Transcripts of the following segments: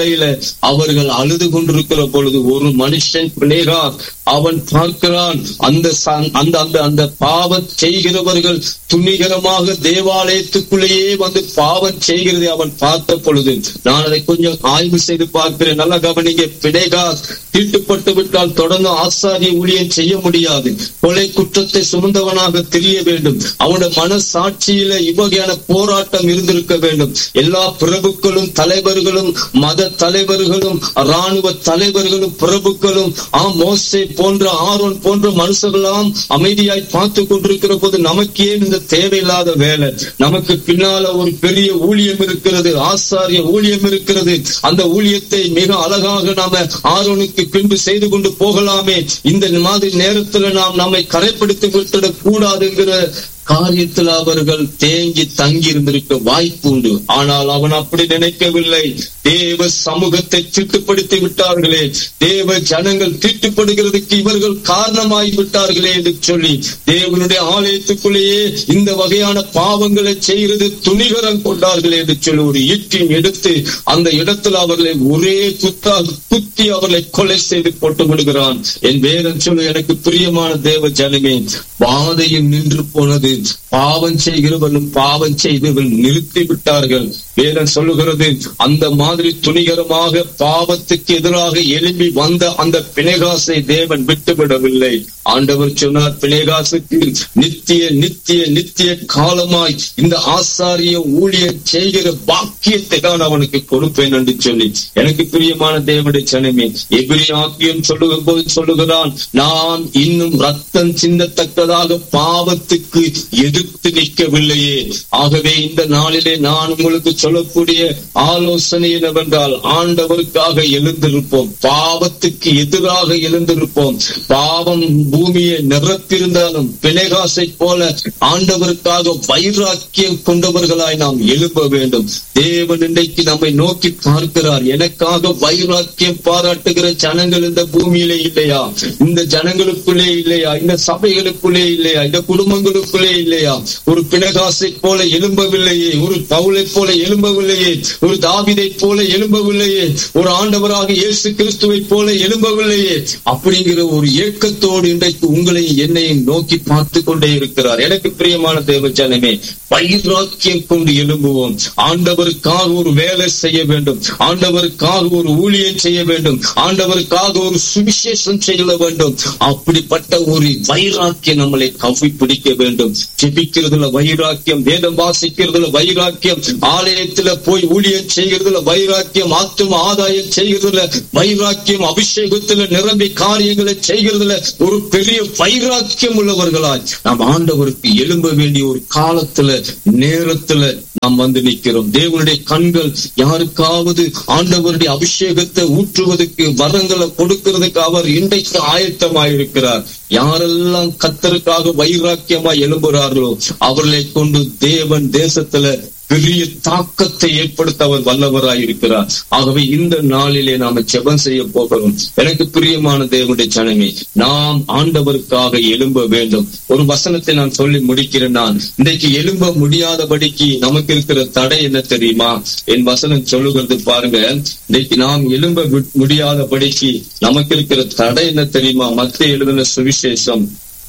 வேளையில அவர்கள் அழுது கொண்டிருக்கிற பொழுது ஒரு மனுஷன் பிளேகா அவன் பார்க்கிறான் அந்த ச- அந்த அந்த அந்த பாவம் செய்கிறவர்கள் துணிகரமாக தேவாலயத்துக்குள்ளேயே வந்து பாவம் செய்கிறதை அவன் பார்த்த பொழுது நான் அதை கொஞ்சம் ஆய்வு செய்து பார்க்கிறேன் நல்லா கவனிங்க பிணைகா தீட்டுப்பட்டு விட்டால் தொடர்ந்து ஆசாரிய ஊழியம் செய்ய முடியாது கொலை குற்றத்தை சுமந்தவனாக தெரிய வேண்டும் அவனுடைய மனசாட்சியில இவ்வகையான போராட்டம் இருந்திருக்க வேண்டும் எல்லா பிரபுக்களும் தலைவர்களும் மத தலைவர்களும் ராணுவ தலைவர்களும் பிரபுக்களும் ஆ மோசே போன்ற ஆரோன் போன்ற மனுஷர்களாம் அமைதியாய் பார்த்து கொண்டிருக்கிற போது நமக்கு ஏன் இந்த தேவையில்லாத வேலை நமக்கு பின்னால ஒரு பெரிய ஊழியம் இருக்கிறது ஆசாரிய ஊழியம் இருக்கிறது அந்த ஊழியத்தை மிக அழகாக நாம ஆரோனுக்கு பின்பு செய்து கொண்டு போகலாமே இந்த மாதிரி நேரத்துல நாம் நம்மை கரைப்படுத்தி விட்டுடக் கூடாதுங்கிற காரியத்தில் அவர்கள் தேங்கி தங்கி இருந்திருக்க வாய்ப்பு உண்டு ஆனால் அவன் அப்படி நினைக்கவில்லை தேவ சமூகத்தை திட்டுப்படுத்தி விட்டார்களே தேவ ஜனங்கள் தீட்டுப்படுகிறதுக்கு இவர்கள் காரணமாகி விட்டார்களே என்று சொல்லி தேவனுடைய ஆலயத்துக்குள்ளேயே இந்த வகையான பாவங்களை செய்கிறது துணிகரம் கொண்டார்களே என்று சொல்லி ஒரு ஈட்டின் எடுத்து அந்த இடத்தில் அவர்களை ஒரே குத்தா குத்தி அவர்களை கொலை செய்து போட்டு விடுகிறான் என் வேதம் சொல்லு எனக்கு பிரியமான தேவ ஜனமே பாதையில் நின்று போனது பாவம் செய்கிறவர்களும் பாவம் செய்தவர்கள் நிறுத்தி விட்டார்கள் வேதம் சொல்லுகிறது அந்த மாதிரி துணிகரமாக பாவத்துக்கு எதிராக எழும்பி வந்த அந்த பிணைகாசை தேவன் விட்டுவிடவில்லை ஆண்டவர் சொன்னார் பிணைகாசுக்கு நித்திய நித்திய நித்திய காலமாய் இந்த ஆசாரிய ஊழியர் செய்கிற பாக்கியத்தை தான் அவனுக்கு கொடுப்பேன் என்று சொல்லி எனக்கு பிரியமான தேவனுடைய சனமே எபிரி ஆக்கியம் சொல்லுகும் போது சொல்லுகிறான் நான் இன்னும் ரத்தம் சிந்தத்தக்கதாக பாவத்துக்கு எதிர்த்து நிற்கவில்லையே ஆகவே இந்த நாளிலே நான் உங்களுக்கு சொல்லக்கூடிய ஆலோசனை என்னவென்றால் ஆண்டவருக்காக எழுந்திருப்போம் பாவத்துக்கு எதிராக எழுந்திருப்போம் பாவம் பூமியை நிரப்பியிருந்தாலும் பிணைகாசை போல ஆண்டவருக்காக வைராக்கியம் கொண்டவர்களாய் நாம் எழும்ப வேண்டும் தேவன் இன்றைக்கு நம்மை நோக்கி பார்க்கிறார் எனக்காக வைராக்கியம் பாராட்டுகிற ஜனங்கள் இந்த பூமியிலே இல்லையா இந்த ஜனங்களுக்குள்ளே இல்லையா இந்த சபைகளுக்குள்ளே இல்லையா இந்த குடும்பங்களுக்குள்ளே இல்லையா ஒரு பிணகாசை போல எழும்பவில்லையே ஒரு பவுலை போல எழும்பவில்லையே ஒரு தாவிதை போல எழும்பவில்லையே ஒரு ஆண்டவராக இயேசு கிறிஸ்துவை போல எழும்பவில்லையே அப்படிங்கிற ஒரு ஏக்கத்தோடு இன்றைக்கு உங்களையும் என்னையும் நோக்கி பார்த்து கொண்டே இருக்கிறார் எனக்கு பிரியமான தேவ ஜனமே வைராக்கியம் கொண்டு எழும்புவோம் ஆண்டவருக்காக ஒரு வேலை செய்ய வேண்டும் ஆண்டவருக்காக ஒரு ஊழியம் செய்ய வேண்டும் ஆண்டவருக்காக ஒரு சுவிசேஷம் செய்ய வேண்டும் அப்படிப்பட்ட ஒரு வைராக்கியம் நம்மளை கவ்வி பிடிக்க வேண்டும் ஜெபிக்கிறதுல வைராக்கியம் வேதம் வாசிக்கிறதுல வைராக்கியம் ஆலயத்துல போய் ஊழியம் செய்கிறதுல வைராக்கியம் ஆத்தும ஆதாயம் செய்கிறதுல வைராக்கியம் அபிஷேகத்துல நிரம்பி காரியங்களை செய்கிறதுல ஒரு பெரிய வைராக்கியம் உள்ளவர்களாய் நாம் ஆண்டவருக்கு எழும்ப வேண்டிய ஒரு காலத்துல நேரத்துல நாம் வந்து நிற்கிறோம் தேவனுடைய கண்கள் யாருக்காவது ஆண்டவருடைய அபிஷேகத்தை ஊற்றுவதற்கு வரங்களை கொடுக்கிறதுக்கு அவர் இன்றைக்கு ஆயத்தமாயிருக்கிறார் யாரெல்லாம் கத்தருக்காக வைராக்கியமாய் எழும்புகிறார்களோ அவர்களை கொண்டு தேவன் தேசத்துல பெரிய தாக்கத்தை ஏற்படுத்த அவர் வல்லவராய் இருக்கிறார் ஆகவே இந்த நாளிலே நாம ஜெபம் செய்ய போகிறோம் எனக்கு பிரியமான தேவனுடைய ஜனமே நாம் ஆண்டவருக்காக எழும்ப வேண்டும் ஒரு வசனத்தை நான் சொல்லி முடிக்கிறேன் நான் இன்றைக்கு எழும்ப முடியாதபடிக்கு நமக்கு இருக்கிற தடை என்ன தெரியுமா என் வசனம் சொல்லுகிறது பாருங்க இன்றைக்கு நாம் எழும்ப வி- முடியாதபடிக்கு நமக்கு இருக்கிற தடை என்ன தெரியுமா மத்திய எழுதின சுவிசேஷம்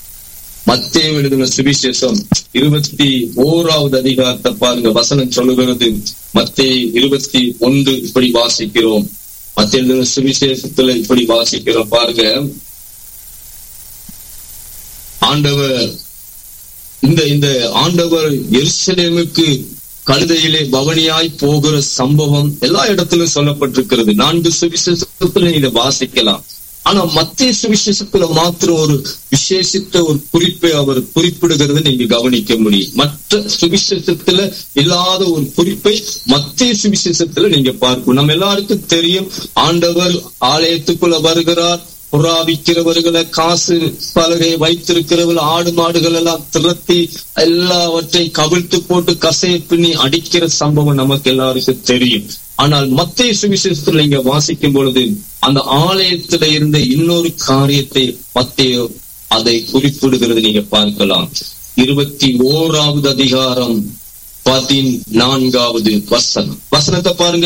மத்தேயு எழுதின சுவிசேஷம் இருபத்தி ஓராவது அதிகாரத்தை பாருங்க வசனம் சொல்லுகிறது மத்தேயு இருபத்தி ஒன்று இப்படி வாசிக்கிறோம் மத்திய எழுதின சுவிசேஷத்துல இப்படி வாசிக்கிறோம் பாருங்க ஆண்டவர் இந்த இந்த ஆண்டவர் எருசலேமுக்கு கழுதையிலே பவனியாய் போகிற சம்பவம் எல்லா இடத்திலும் சொல்லப்பட்டிருக்கிறது நான்கு சுவிசேஷத்துல இதை வாசிக்கலாம் ஆனா மத்திய சுவிசேஷத்துல மாத்திரம் ஒரு விசேஷித்த ஒரு குறிப்பை அவர் குறிப்பிடுகிறத நீங்க கவனிக்க முடியும் மற்ற சுவிசேஷத்துல இல்லாத ஒரு குறிப்பை மத்திய சுவிசேஷத்துல நீங்க பார்க்கணும் நம்ம எல்லாருக்கும் தெரியும் ஆண்டவர் ஆலயத்துக்குள்ள வருகிறார் புறா விற்கிறவர்களை காசு பலகை வைத்திருக்கிறவர்கள் ஆடு மாடுகள் எல்லாம் திரட்டி எல்லாவற்றையும் கவிழ்த்து போட்டு கசையை பின்னி அடிக்கிற சம்பவம் நமக்கு எல்லாருக்கும் தெரியும் ஆனால் மத்திய சுவிசேஷத்துல நீங்க வாசிக்கும் பொழுது அந்த ஆலயத்துல இருந்த இன்னொரு காரியத்தை மத்திய அதை குறிப்பிடுகிறது நீங்க பார்க்கலாம் இருபத்தி ஓராவது அதிகாரம் பதினான்காவது வசனம் வசனத்தை பாருங்க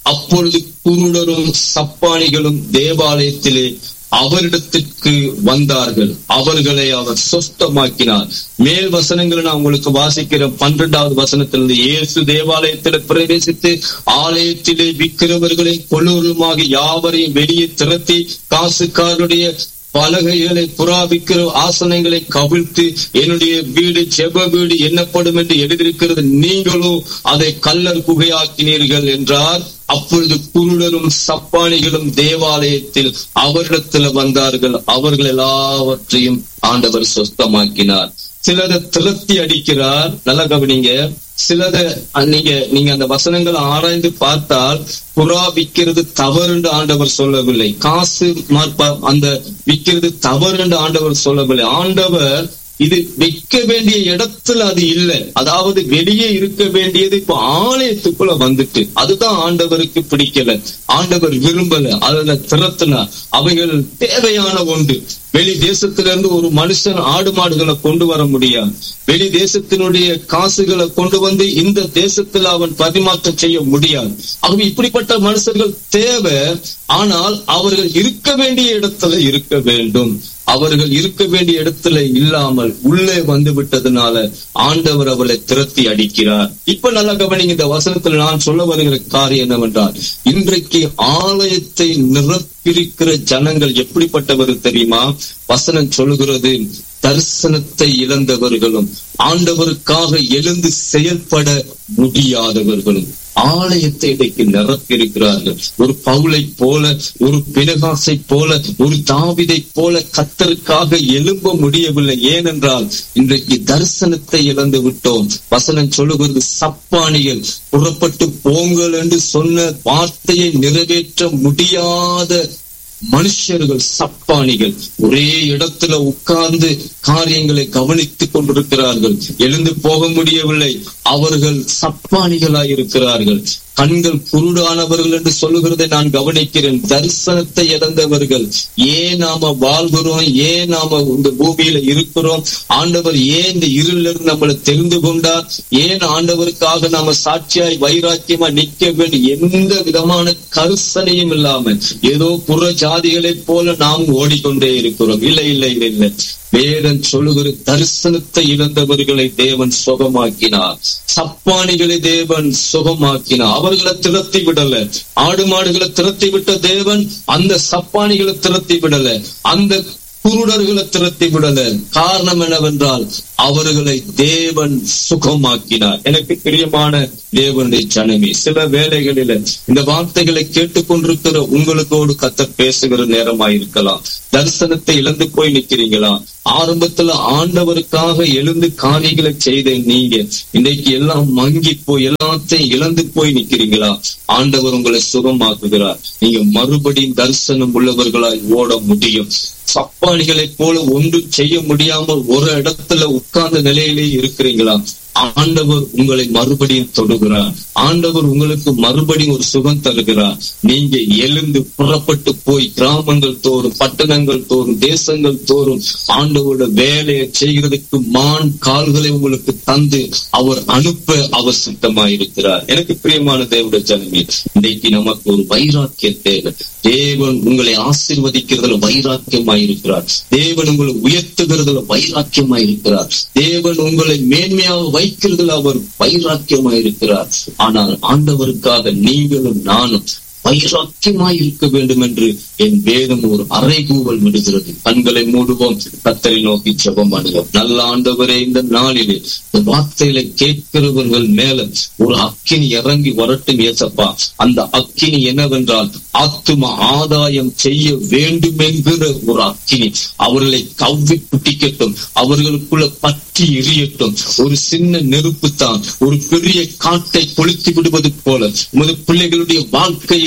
அப்பொழுது குருடரும் சப்பானிகளும் தேவாலயத்திலே அவரிடத்திற்கு வந்தார்கள் அவர்களை அவர் சொஸ்தமாக்கினார் மேல் வசனங்களை நான் உங்களுக்கு வாசிக்கிற பன்னிரெண்டாவது வசனத்திலிருந்து இயேசு தேவாலயத்தில் பிரவேசித்து ஆலயத்திலே விற்கிறவர்களை கொள்ளூருமாக யாவரையும் வெளியே திரட்டி காசுக்காரருடைய பலகைகளை புறாவிக்கிற ஆசனங்களை கவிழ்த்து என்னுடைய வீடு செப வீடு எண்ணப்படும் என்று எழுதியிருக்கிறது நீங்களோ அதை கல்லர் குகையாக்கினீர்கள் என்றார் அப்பொழுது குருடரும் சப்பானிகளும் தேவாலயத்தில் அவரிடத்துல வந்தார்கள் அவர்கள் எல்லாவற்றையும் ஆண்டவர் சொஸ்தமாக்கினார் சிலரை திரத்தி அடிக்கிறார் நல்லா கவனிங்க சிலரை நீங்க நீங்க அந்த வசனங்கள் ஆராய்ந்து பார்த்தால் புறா விற்கிறது தவறு என்று ஆண்டவர் சொல்லவில்லை காசு அந்த விற்கிறது தவறு என்று ஆண்டவர் சொல்லவில்லை ஆண்டவர் இது வைக்க வேண்டிய இடத்துல அது இல்லை அதாவது வெளியே இருக்க வேண்டியது இப்ப ஆலயத்துக்குள்ள வந்துட்டு அதுதான் ஆண்டவருக்கு பிடிக்கல ஆண்டவர் விரும்பல அதுல திறத்துனா அவைகள் தேவையான ஒன்று வெளி தேசத்திலிருந்து ஒரு மனுஷன் ஆடு மாடுகளை கொண்டு வர முடியாது வெளி தேசத்தினுடைய காசுகளை கொண்டு வந்து இந்த தேசத்தில் அவன் பரிமாற்றம் செய்ய முடியாது ஆகவே இப்படிப்பட்ட மனுஷர்கள் தேவை ஆனால் அவர்கள் இருக்க வேண்டிய இடத்துல இருக்க வேண்டும் அவர்கள் இருக்க வேண்டிய இடத்துல இல்லாமல் உள்ளே வந்து விட்டதுனால ஆண்டவர் அவளை திரத்தி அடிக்கிறார் இப்ப நல்லா கவனிங்க இந்த வசனத்தில் நான் சொல்ல வருகிற காரியம் என்னவென்றால் இன்றைக்கு ஆலயத்தை நிரப்பிருக்கிற ஜனங்கள் எப்படிப்பட்டவர் தெரியுமா வசனம் சொல்லுகிறது தரிசனத்தை இழந்தவர்களும் ஆண்டவருக்காக எழுந்து செயல்பட முடியாதவர்களும் ஆலயத்தை இன்றைக்கு நிரப்பியிருக்கிறார்கள் ஒரு பவுலை போல ஒரு பினகாசை போல ஒரு தாவிதை போல கத்தருக்காக எழும்ப முடியவில்லை ஏனென்றால் இன்றைக்கு தரிசனத்தை இழந்து விட்டோம் வசனம் சொல்லுகிறது சப்பானிகள் புறப்பட்டு போங்கள் என்று சொன்ன வார்த்தையை நிறைவேற்ற முடியாத மனுஷர்கள் சப்பானிகள் ஒரே இடத்துல உட்கார்ந்து காரியங்களை கவனித்துக் கொண்டிருக்கிறார்கள் எழுந்து போக முடியவில்லை அவர்கள் சப்பானிகளாய் இருக்கிறார்கள் கண்கள் குருடானவர்கள் என்று சொல்லுகிறதை நான் கவனிக்கிறேன் தரிசனத்தை இழந்தவர்கள் ஏன் நாம வாழ்கிறோம் ஏன் நாம இந்த பூமியில இருக்கிறோம் ஆண்டவர் ஏன் இந்த இருளிலிருந்து நம்மளை தெரிந்து கொண்டார் ஏன் ஆண்டவருக்காக நாம சாட்சியாய் வைராக்கியமா நிக்க வேண்டும் எந்த விதமான கருசனையும் இல்லாம ஏதோ புற ஜாதிகளைப் போல நாம் ஓடிக்கொண்டே இருக்கிறோம் இல்லை இல்லை இல்லை இல்லை வேதன் சொல்லுகிற தரிசனத்தை இழந்தவர்களை தேவன் சுகமாக்கினார் சப்பானிகளை தேவன் சுகமாக்கினார் அவர்களை திரத்தி விடல ஆடு மாடுகளை திரத்தி விட்ட தேவன் அந்த சப்பானிகளை திரத்தி விடல அந்த குருடர்களை திரத்தி விடல காரணம் என்னவென்றால் அவர்களை தேவன் சுகமாக்கினார் எனக்கு பிரியமான தேவனுடைய ஜனமே சில வேலைகளில இந்த வார்த்தைகளை கேட்டுக்கொண்டிருக்கிற உங்களுக்கோடு கத்த பேசுகிற நேரமாயிருக்கலாம் தரிசனத்தை இழந்து போய் நிக்கிறீங்களா ஆரம்பத்துல ஆண்டவருக்காக எழுந்து காரியங்களை செய்த நீங்க இன்னைக்கு எல்லாம் மங்கி போய் எல்லாத்தையும் இழந்து போய் நிக்கிறீங்களா ஆண்டவர் உங்களை சுகமாக்குகிறார் நீங்க மறுபடியும் தரிசனம் உள்ளவர்களாய் ஓட முடியும் சப்பானிகளைப் போல ஒன்றும் செய்ய முடியாமல் ஒரு இடத்துல உட்கார்ந்த நிலையிலே இருக்கிறீங்களா ஆண்டவர் உங்களை மறுபடியும் தொடுகிறார் ஆண்டவர் உங்களுக்கு மறுபடியும் ஒரு சுகம் தருகிறார் நீங்க எழுந்து புறப்பட்டு போய் கிராமங்கள் தோறும் பட்டணங்கள் தோறும் தேசங்கள் தோறும் ஆண்டவரோட வேலையை செய்கிறதுக்கு மான் கால்களை உங்களுக்கு தந்து அவர் அனுப்ப அவர் சித்தமாயிருக்கிறார் எனக்கு பிரியமான தேவடைய ஜனமே இன்னைக்கு நமக்கு ஒரு வைராக்கிய தேவை தேவன் உங்களை ஆசிர்வதிக்கிறதுல வைராக்கியமாயிருக்கிறார் தேவன் உங்களை உயர்த்துகிறதுல வைராக்கியமாயிருக்கிறார் தேவன் உங்களை மேன்மையாக வைக்கிறதுல அவர் வைராக்கியமாயிருக்கிறார் ஆனால் ஆண்டவருக்காக நீங்களும் நானும் வைராக்கியமாய் இருக்க வேண்டும் என்று என் வேதம் ஒரு அறைகூவல் விடுகிறது கண்களை மூடுவோம் கத்தரை நோக்கி ஜெபம் பண்ணுவோம் நல்ல ஆண்டவரே இந்த நாளிலே இந்த வார்த்தைகளை கேட்கிறவர்கள் மேல ஒரு அக்கினி இறங்கி வரட்டும் ஏசப்பா அந்த அக்கினி என்னவென்றால் ஆத்தும ஆதாயம் செய்ய வேண்டும் என்கிற ஒரு அக்கினி அவர்களை கவ்வி புட்டிக்கட்டும் அவர்களுக்குள்ள பற்றி எரியட்டும் ஒரு சின்ன நெருப்பு தான் ஒரு பெரிய காட்டை கொளுத்தி விடுவது போல உமது பிள்ளைகளுடைய வாழ்க்கையில்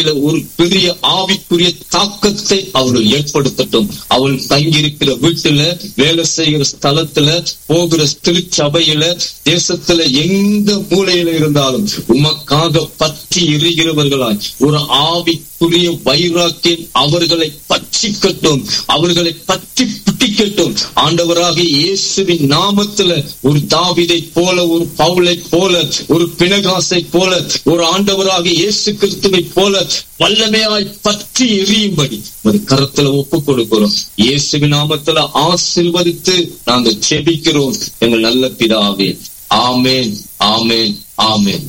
வாழ்க்கையில ஒரு பெரிய ஆவிக்குரிய தாக்கத்தை அவர்கள் ஏற்படுத்தட்டும் அவள் தங்கியிருக்கிற வீட்டுல வேலை செய்கிற ஸ்தலத்துல போகிற திருச்சபையில தேசத்துல எந்த மூலையில இருந்தாலும் உமக்காக பற்றி எரிகிறவர்களாய் ஒரு ஆவிக்குரிய வைராக்கியம் அவர்களை பட்சிக்கட்டும் அவர்களை பற்றி பிடிக்கட்டும் ஆண்டவராக இயேசுவின் நாமத்துல ஒரு தாவிதை போல ஒரு பவுலை போல ஒரு பிணகாசை போல ஒரு ஆண்டவராக இயேசு கிறிஸ்துவை போல வல்லமையாய் பற்றி எரியும்படி ஒரு கரத்துல ஒப்பு கொடுக்கிறோம் இயேசுவின் நாமத்துல ஆசிர்வதித்து நாங்கள் செபிக்கிறோம் எங்கள் நல்ல பிதாவே ஆமேன் ஆமேன் ஆமேன்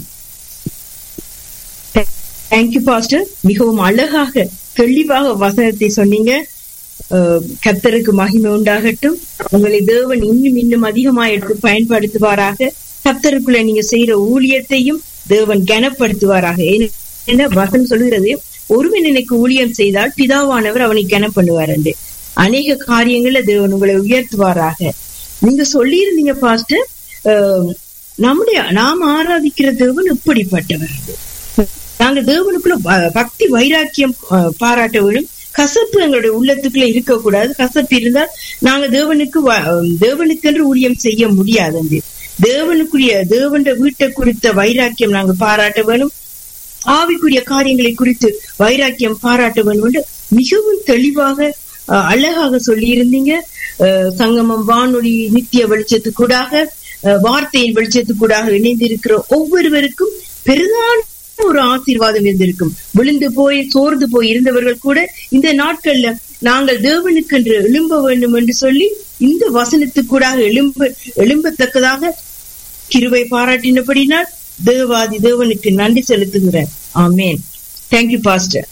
தேங்க்யூ பாஸ்டர் மிகவும் அழகாக தெளிவாக வசனத்தை சொன்னீங்க அஹ், கர்த்தருக்கு மகிமை உண்டாகட்டும் உங்களை தேவன் இன்னும் இன்னும் அதிகமா எடுத்து பயன்படுத்துவாராக கர்த்தருக்குள்ள நீங்க செய்யற ஊழியத்தையும் தேவன் கனப்படுத்துவாராக ஏன்னு- ஏன்னா வசனம் சொல்கிறது ஒருவன் எனக்கு ஊழியம் செய்தால் பிதாவானவர் அவனை கனம் பண்ணுவார் என்று அநேக காரியங்கள்ல தேவன் உங்களை உயர்த்துவாராக நீங்க சொல்லியிருந்தீங்க பாஸ்டர் அஹ், நம்முடைய நாம் ஆராதிக்கிற தேவன் இப்படிப்பட்டவர் நாங்க தேவனுக்குள்ள ப- பக்தி வைராக்கியம் அஹ், பாராட்ட வேணும் கசப்பு எங்களுடைய உள்ளத்துக்குள்ள இருக்கக்கூடாது கசப்பு இருந்தால் நாங்க தேவனுக்கு வ- அஹ், தேவனுக்கென்று ஊழியம் செய்ய முடியாது என்று. தேவனுக்குரிய தேவனுடைய வீட்டை குறித்த வைராக்கியம் நாங்க பாராட்ட வேணும் ஆவிக்குரிய காரியங்களை குறித்து வைராக்கியம் பாராட்ட வேண்டும் என்று மிகவும் தெளிவாக அஹ், அழகாக சொல்லி இருந்தீங்க சங்கமம் வானொலி நித்திய வெளிச்சத்துக்கூடாக அஹ், வார்த்தையின் வெளிச்சத்துக்கூடாக இணைந்திருக்கிற ஒவ்வொருவருக்கும் பெரிதான ஒரு ஆசீர்வாதம் இருந்திருக்கும் விழுந்து போய் சோர்ந்து போய் இருந்தவர்கள் கூட இந்த நாட்கள்ல நாங்கள் தேவனுக்கென்று எழும்ப வேண்டும் என்று சொல்லி இந்த வசனத்துக்கூடாக எழும்ப எழும்பத்தக்கதாக கிருபை பாராட்டினபடினால் தேவாதி தேவனுக்கு நன்றி செலுத்துகிறேன் ஆமேன் தேங்க்யூ பாஸ்டர்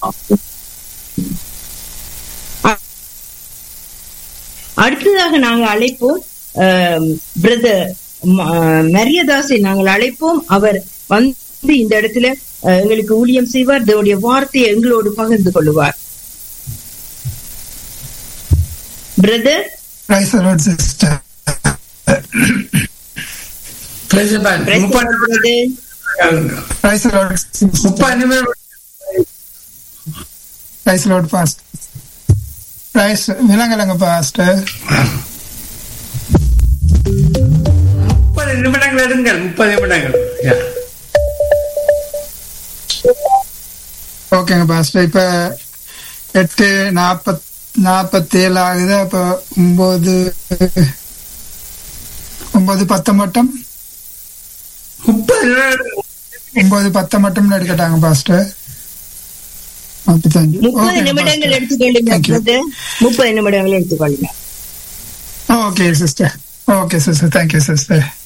அடுத்ததாக நாங்கள் அழைப்போம் பிரதர் மரியதாஸை நாங்கள் அழைப்போம் அவர் வந்து இந்த இடத்துல அஹ், எங்களுக்கு ஊழியம் செய்வார் தேவனுடைய வார்த்தையை எங்களோடு பகிர்ந்து கொள்ளுவார் brother Praise the Lord, sister. Praise the Lord. முப்பது brother Praise the Lord, sister. முப்பது நிமிடம் Praise the Lord, pastor. Praise விலங்கலங்க பாஸ்டர் முப்பது நிமிடங்கள் எடுங்கள் முப்பது நிமிடங்கள் Yeah. ஓகேங்க பாஸ்டர் இப்ப எட்டு நாப்பத் நாப்பத்தி ஏழு ஆகுது அப்ப ஒன்பது ஒன்பது பத்து மட்டும் முப்பது நிமிடம் ஒன்பது பத்து மட்டும் எடுக்கட்டாங்க பாஸ்டர் முப்பத்தஞ்சு முப்பது நிமிடங்கள் எடுத்துக்கொள்ளுங்க Thank you. பிரதர் முப்பது நிமிடங்கள் எடுத்துக்கொள்ளுங்க okay sister okay sister thank you sister